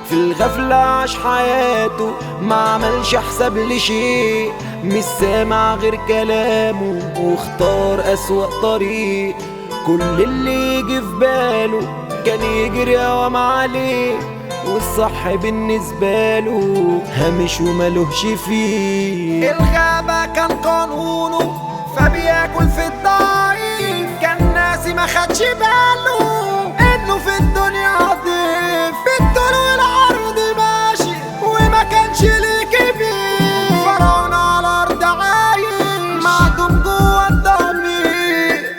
في الغفلة عاش حياته ما عملش حساب لشيء مش سامع غير كلامه واختار أسوأ طريق كل اللي يجي في باله كان يجري أوام عليه والصح بالنسبة له هامش وملهش فيه الغابة كان قانونه فبياكل في الضعيف كان ناسي ما خدش باله انه في الدنيا ضيف في الطول والعرض ماشي وما كانش ليه كبير فرعون على الارض عايش معدوم جوه الضمير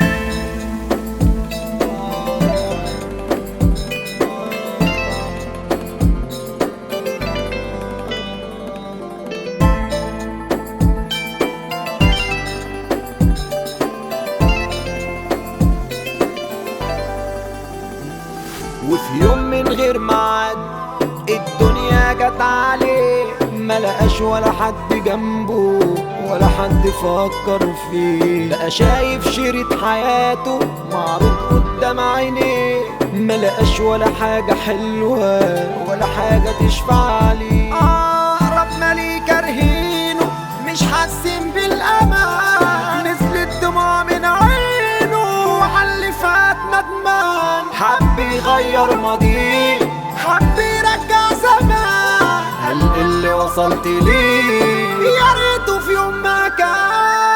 وفي يوم من غير ميعاد الدنيا جت عليه ما لقاش ولا حد جنبه ولا حد فكر فيه بقى شايف شريط حياته معروض قدام عينيه ما لقاش ولا حاجة حلوة ولا حاجة تشفع عليه أقرب مالي كارهينه مش حاسين بالأمان نزلت دموع من عينه وعلى اللي فات ندمان حب يغير ماضيه حب يرجع زمان قال اللي وصلت ليه يا ريته في يوم ما كان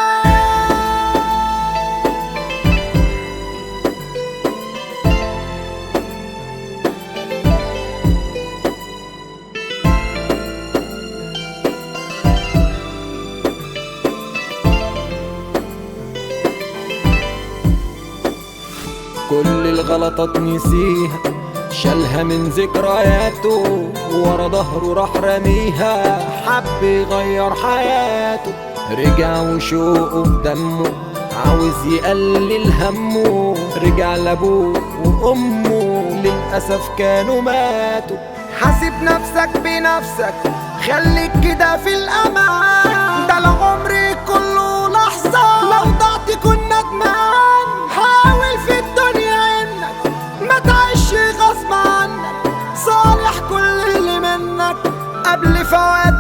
كل الغلطات نسيها شالها من ذكرياته ورا ظهره راح رميها حب يغير حياته رجع وشوقه في دمه عاوز يقلل همه رجع لابوه وامه للاسف كانوا ماتوا حاسب نفسك بنفسك خليك كده في الامان ده العمر كله لحظة لو ضعت كن ندمان حاول في الدنيا انك ما تعيش غصب عنك صالح كل اللي منك قبل فوات